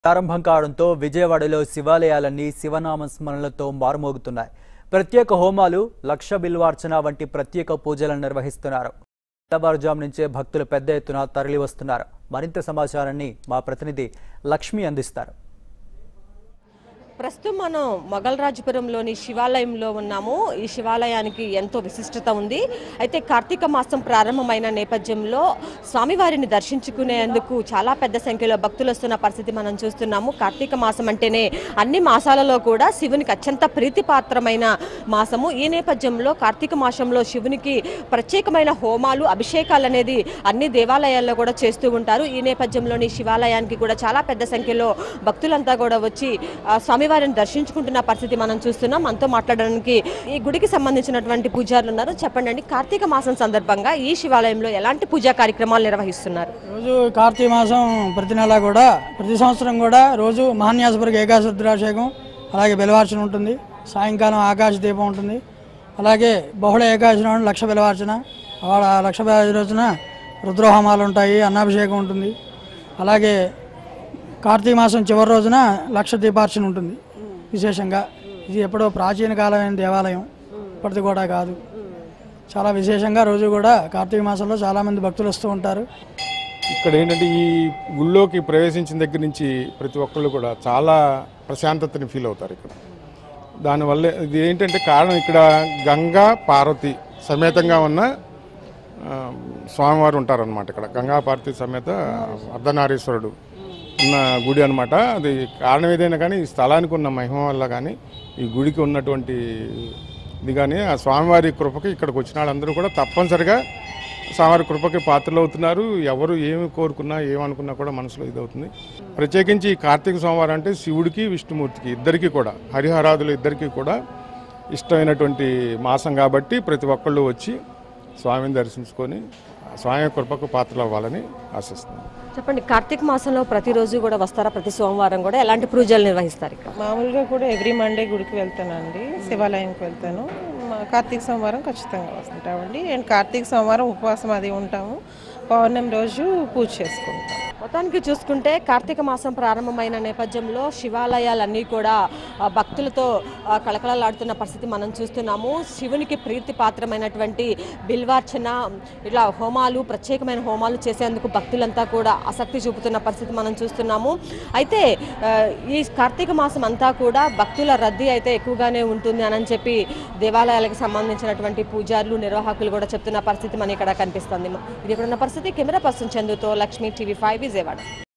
ప్రారంభం కావడంతో విజయవాడలో శివాలయాలన్నీ శివనామ స్మరణలతో మారుమోగుతున్నాయి ప్రత్యేక హోమాలు లక్ష బిల్వార్చన వంటి ప్రత్యేక పూజలను నిర్వహిస్తున్నారు తెల్లవారుజాము నుంచే భక్తులు పెద్ద ఎత్తున తరలివస్తున్నారు మరింత సమాచారాన్ని మా ప్రతినిధి లక్ష్మి అందిస్తారు ప్రస్తుతం మనం మొగల్రాజపురంలోని శివాలయంలో ఉన్నాము ఈ శివాలయానికి ఎంతో విశిష్టత ఉంది అయితే కార్తీక మాసం ప్రారంభమైన నేపథ్యంలో స్వామివారిని దర్శించుకునేందుకు చాలా పెద్ద సంఖ్యలో భక్తులు వస్తున్న పరిస్థితి మనం చూస్తున్నాము కార్తీక మాసం అంటేనే అన్ని మాసాలలో కూడా శివునికి అత్యంత ప్రీతిపాత్రమైన మాసము ఈ నేపథ్యంలో కార్తీక మాసంలో శివునికి ప్రత్యేకమైన హోమాలు అభిషేకాలు అనేది అన్ని దేవాలయాల్లో కూడా చేస్తూ ఉంటారు ఈ నేపథ్యంలోని శివాలయానికి కూడా చాలా పెద్ద సంఖ్యలో భక్తులంతా కూడా వచ్చి ఆ, స్వామివారిని దర్శించుకుంటున్న పరిస్థితి మనం చూస్తున్నాం మనతో మాట్లాడడానికి ఈ గుడికి సంబంధించినటువంటి పూజారులు ఉన్నారు చెప్పండి అండి కార్తీక మాసం సందర్భంగా ఈ శివాలయంలో ఎలాంటి పూజా కార్యక్రమాలు నిర్వహిస్తున్నారు రోజు కార్తీక మాసం ప్రతి నెల కూడా ప్రతి సంవత్సరం కూడా రోజు మహాన్యాసపురికి ఏకాశ రుద్రాభిషేకం అలాగే బెలవార్చన ఉంటుంది సాయంకాలం ఆకాశ దీపం ఉంటుంది అలాగే బహుళ ఏకాశి నాడు లక్ష బెలవార్చన వాళ్ళ లక్ష బెలవార్చన రోజున రుద్రోహమాలు ఉంటాయి అన్నాభిషేకం ఉంటుంది అలాగే కార్తీక మాసం చివరి రోజున లక్ష దీపార్చన ఉంటుంది విశేషంగా ఇది ఎప్పుడో ప్రాచీన కాలమైన దేవాలయం ఇప్పటిది కూడా కాదు చాలా విశేషంగా రోజు కూడా కార్తీక మాసంలో చాలామంది భక్తులు వస్తూ ఉంటారు ఇక్కడ ఏంటంటే ఈ గుళ్ళోకి ప్రవేశించిన దగ్గర నుంచి ప్రతి ఒక్కళ్ళు కూడా చాలా ప్రశాంతతని ఫీల్ అవుతారు ఇక్కడ దానివల్ల ఇది ఏంటంటే కారణం ఇక్కడ గంగా పార్వతి సమేతంగా ఉన్న ఆ, స్వామివారు ఉంటారనమాట ఇక్కడ గంగా పార్వతి సమేత అర్ధనారీశ్వరుడు ఉన్న గుడి అనమాట అది కారణం ఏదైనా కానీ ఈ స్థలానికి ఉన్న మహిమ వల్ల కానీ ఈ గుడికి ఉన్నటువంటి ఇది కానీ ఆ స్వామివారి కృపకి ఇక్కడికి వచ్చిన వాళ్ళందరూ కూడా తప్పనిసరిగా స్వామివారి కృపకి పాత్రలు అవుతున్నారు ఎవరు ఏమి కోరుకున్నా ఏమనుకున్నా కూడా మనసులో ఇదవుతుంది ప్రత్యేకించి ఈ కార్తీక సోమవారం అంటే శివుడికి విష్ణుమూర్తికి ఇద్దరికీ కూడా హరిహరాదులు ఇద్దరికీ కూడా ఇష్టమైనటువంటి మాసం కాబట్టి ప్రతి ఒక్కళ్ళు వచ్చి స్వామిని దర్శించుకొని ఆ స్వామి కృపకు పాత్రలు అవ్వాలని ఆశిస్తున్నాను చెప్పండి కార్తీక మాసంలో ప్రతిరోజు కూడా వస్తారా ప్రతి సోమవారం కూడా ఎలాంటి పూజలు నిర్వహిస్తారు ఇక్కడ మామూలుగా కూడా ఎవ్రీ మండే గుడికి వెళ్తానండి శివాలయంకి వెళ్తాను మా కార్తీక సోమవారం ఖచ్చితంగా వస్తుంటామండి అండ్ కార్తీక సోమవారం ఉపవాసం అది ఉంటాము పౌర్ణమి రోజు పూజ చేసుకుంటాం మొత్తానికి చూసుకుంటే కార్తీక మాసం ప్రారంభమైన నేపథ్యంలో శివాలయాలన్నీ కూడా ఆ, భక్తులతో ఆ, కళకళలాడుతున్న పరిస్థితి మనం చూస్తున్నాము శివునికి ప్రీతి పాత్రమైనటువంటి బిల్వార్చన ఇలా హోమాలు ప్రత్యేకమైన హోమాలు చేసేందుకు భక్తులంతా కూడా ఆసక్తి చూపుతున్న పరిస్థితి మనం చూస్తున్నాము అయితే ఆ, ఈ కార్తీక మాసం అంతా కూడా భక్తుల రద్దీ అయితే ఎక్కువగానే ఉంటుంది అని చెప్పి దేవాలయాలకు సంబంధించినటువంటి పూజారులు నిర్వాహకులు కూడా చెప్తున్న పరిస్థితి మనకి ఇక్కడ కనిపిస్తుంది ఇది ఇక్కడ ఉన్న పరిస్థితి కెమెరా పర్సన్ చందుతో లక్ష్మీ టీవీ ఫైవ్ విజయవాడ